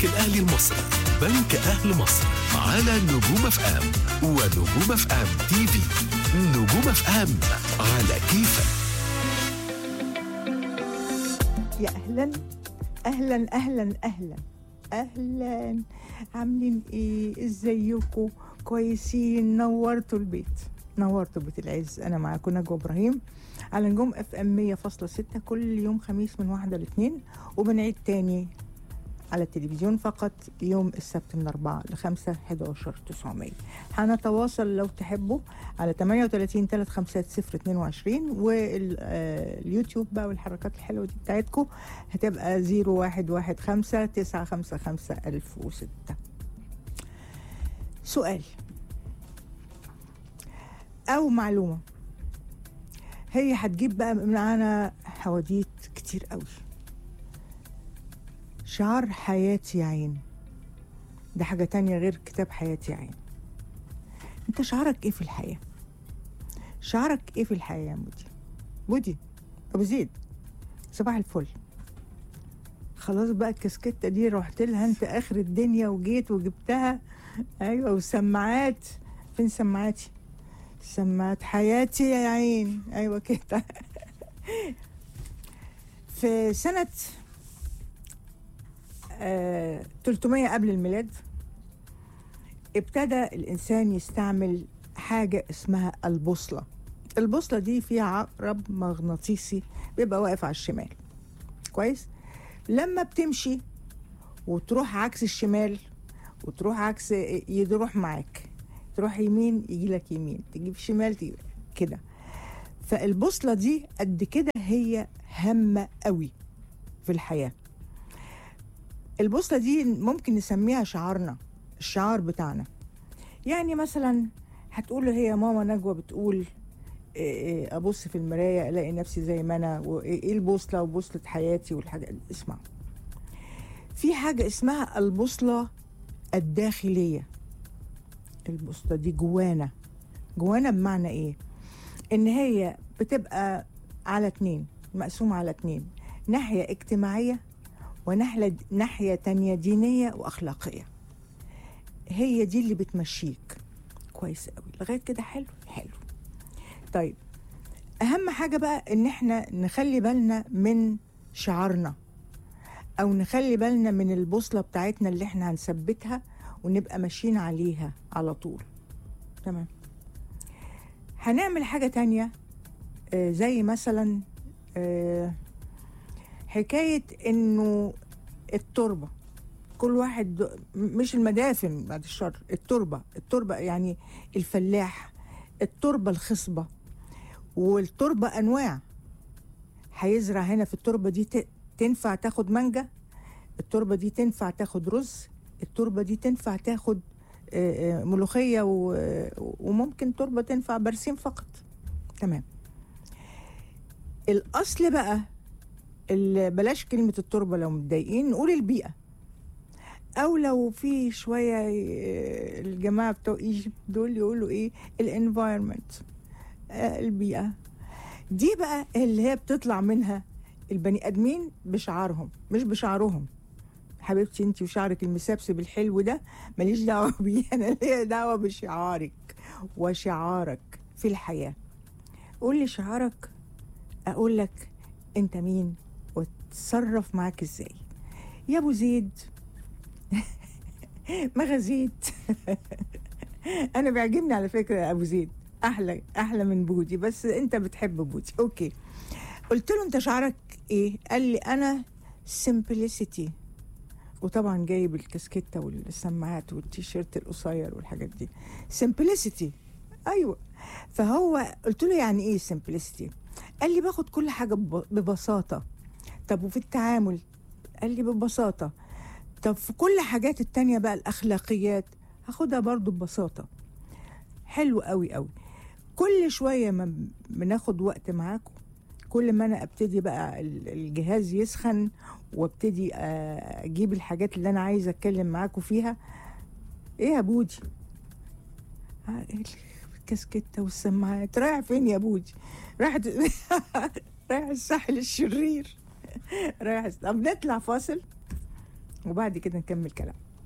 البنك الأهلي المصري بنك أهل مصر على نجوم اف ام ونجوم اف ام تي في نجوم اف ام على كيفك يا اهلا اهلا اهلا اهلا اهلا عاملين ايه ازيكم كويسين نورتوا البيت نورتوا بيت العز انا معاكم نجوى ابراهيم على نجوم اف ام 100.6 كل يوم خميس من واحدة لاثنين وبنعيد تاني على التلفزيون فقط يوم السبت من 4 ل 5 11 900 هنتواصل لو تحبوا على 38 350 22 واليوتيوب بقى والحركات الحلوه دي بتاعتكم هتبقى 0115 955 1006 سؤال او معلومه هي هتجيب بقى معانا حواديت كتير قوي شعار حياتي يا عين ده حاجة تانية غير كتاب حياتي يا عين انت شعارك ايه في الحياة شعارك ايه في الحياة يا مودي بودي ابو زيد صباح الفل خلاص بقى الكسكتة دي رحت لها انت اخر الدنيا وجيت وجبتها ايوه والسماعات فين سماعاتي سماعات حياتي يا عين ايوه كده في سنة آه 300 قبل الميلاد ابتدى الإنسان يستعمل حاجة اسمها البوصلة البوصلة دي فيها عقرب مغناطيسي بيبقى واقف على الشمال كويس لما بتمشي وتروح عكس الشمال وتروح عكس يروح معاك تروح يمين يجي لك يمين تجيب شمال تجيب كده فالبوصلة دي قد كده هي هامة قوي في الحياة البوصلة دي ممكن نسميها شعارنا الشعار بتاعنا يعني مثلا هتقول هي ماما نجوى بتقول إيه ابص في المرايه الاقي نفسي زي ما انا وايه البوصله وبوصله حياتي والحاجات دي اسمع في حاجه اسمها البوصله الداخليه البوصله دي جوانا جوانا بمعنى ايه ان هي بتبقى على اتنين مقسومه على اتنين ناحيه اجتماعيه وناحية ناحية تانية دينية وأخلاقية هي دي اللي بتمشيك كويس قوي لغاية كده حلو حلو طيب أهم حاجة بقى إن إحنا نخلي بالنا من شعارنا أو نخلي بالنا من البوصلة بتاعتنا اللي إحنا هنثبتها ونبقى ماشيين عليها على طول تمام هنعمل حاجة تانية آه زي مثلا آه حكاية انه التربة كل واحد مش المدافن بعد الشر التربة التربة يعني الفلاح التربة الخصبة والتربة أنواع هيزرع هنا في التربة دي تنفع تاخد مانجا التربة دي تنفع تاخد رز التربة دي تنفع تاخد ملوخية وممكن تربة تنفع برسيم فقط تمام الأصل بقى بلاش كلمة التربة لو متضايقين نقول البيئة أو لو في شوية الجماعة بتوع ايجيبت دول يقولوا إيه الانفايرمنت البيئة دي بقى اللي هي بتطلع منها البني آدمين بشعارهم مش بشعرهم حبيبتي انت وشعرك المسبسب الحلو ده ماليش دعوة بيه أنا ليا دعوة بشعارك وشعارك في الحياة قول لي شعارك أقول لك أنت مين وتصرف معاك ازاي يا ابو زيد مغازيت انا بيعجبني على فكره ابو زيد احلى احلى من بودي بس انت بتحب بودي اوكي قلت له انت شعرك ايه قال لي انا سمبلسيتي وطبعا جايب الكاسكيته والسماعات والتيشيرت القصير والحاجات دي سمبلسيتي ايوه فهو قلت له يعني ايه سمبلسيتي قال لي باخد كل حاجه ببساطه طب وفي التعامل قال لي ببساطة طب في كل حاجات التانية بقى الأخلاقيات هاخدها برضو ببساطة حلو قوي قوي كل شوية ما بناخد وقت معاكم كل ما أنا أبتدي بقى الجهاز يسخن وابتدي أجيب الحاجات اللي أنا عايزة أتكلم معاكم فيها إيه يا بودي الكاسكتة والسماعات رايح فين يا بودي رايح رايح الساحل الشرير رايح طب نطلع فاصل وبعد كده نكمل كلام